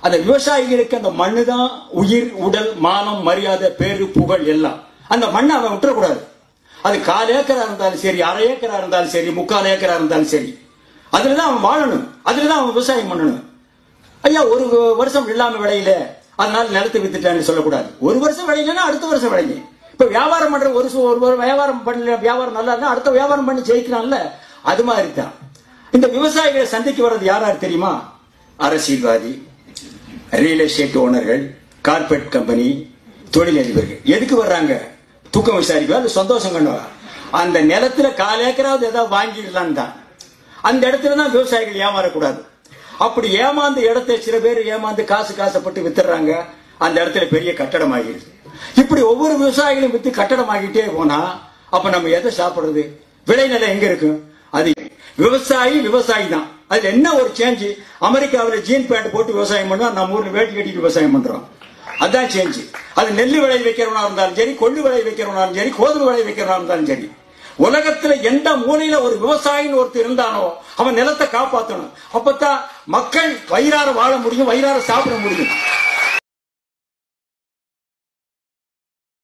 அந்த விவசாயிகளுக்கு அந்த மண்ணு தான் உயிர் உடல் மானம் மரியாதை பேரு புகழ் எல்லாம் அந்த மண்ணை அவன் விட்டுறக்கூடாது அது கால் ஏக்கரா இருந்தாலும் சரி அரை ஏக்கரா இருந்தாலும் சரி முக்கால் ஏக்கரா இருந்தாலும் சரி அதுல தான் அவன் வாழணும் அதுல தான் அவன் விவசாயம் பண்ணணும் ஐயா ஒரு வருஷம் இல்லாம விளையல அதனால நிலத்தை வித்துட்டான்னு சொல்லக்கூடாது ஒரு வருஷம் விளையலன்னா அடுத்த வருஷம் விளையுங்க இப்ப வியாபாரம் பண்ற ஒரு சு- ஒரு ஒரு வியாபாரம் பண்ணல வியாபாரம் நல்லா இருந்தா அடுத்த வியாபாரம் பண்ணி ஜெயிக்கிறான்ல அது மாதிரி தான் இந்த விவசாயிகளை சந்திக்க வர்றது யார் யார் தெரியுமா அரசியல்வாதி ரியல் எஸ்டேட் ஓனர்கள் கார்பரேட் கம்பெனி தொழிலதிபர்கள் எதுக்கு வர்றாங்க தூக்கம் விசாரிக்கவா இல்ல சந்தோஷம் கண்டுவா அந்த நிலத்துல கால் ஏக்கராவது ஏதாவது வாங்கிடலான்னு தான் அந்த இடத்துல தான் விவசாயிகள் ஏமாறக்கூடாது அப்படி ஏமாந்த இடத்தை சில பேர் ஏமாந்து காசு காசப்பட்டு வித்துறாங்க அந்த இடத்துல பெரிய கட்டடம் ஆகிடுது இப்படி ஒவ்வொரு விவசாயிகளும் வித்து கட்டடம் ஆகிட்டே போனா அப்ப நம்ம எதை சாப்பிடுறது விளைநிலம் எங்க இருக்கு அது விவசாயி விவசாயி தான் அதுல என்ன ஒரு சேஞ்ச் அமெரிக்காவுல ஜீன் பேண்ட் போட்டு விவசாயம் பண்ணா நம்ம ஊர்ல வேட்டி கட்டிட்டு விவசாயம் பண்றோம் அதான் சேஞ்ச் அது நெல்லு விளை வைக்கிறவனா இருந்தாலும் சரி கொள்ளு விளை வைக்கிறவனா இருந்தாலும் சரி கோதுமை விளை வைக்கிறவனா இருந்தாலும் சரி உலகத்துல எந்த மூலையில ஒரு விவசாயின்னு ஒருத்தர் இருந்தானோ அவன் நிலத்தை காப்பாத்தணும் அப்பதான் மக்கள் வயிறார வாழ முடியும் வயிறார சாப்பிட முடியும்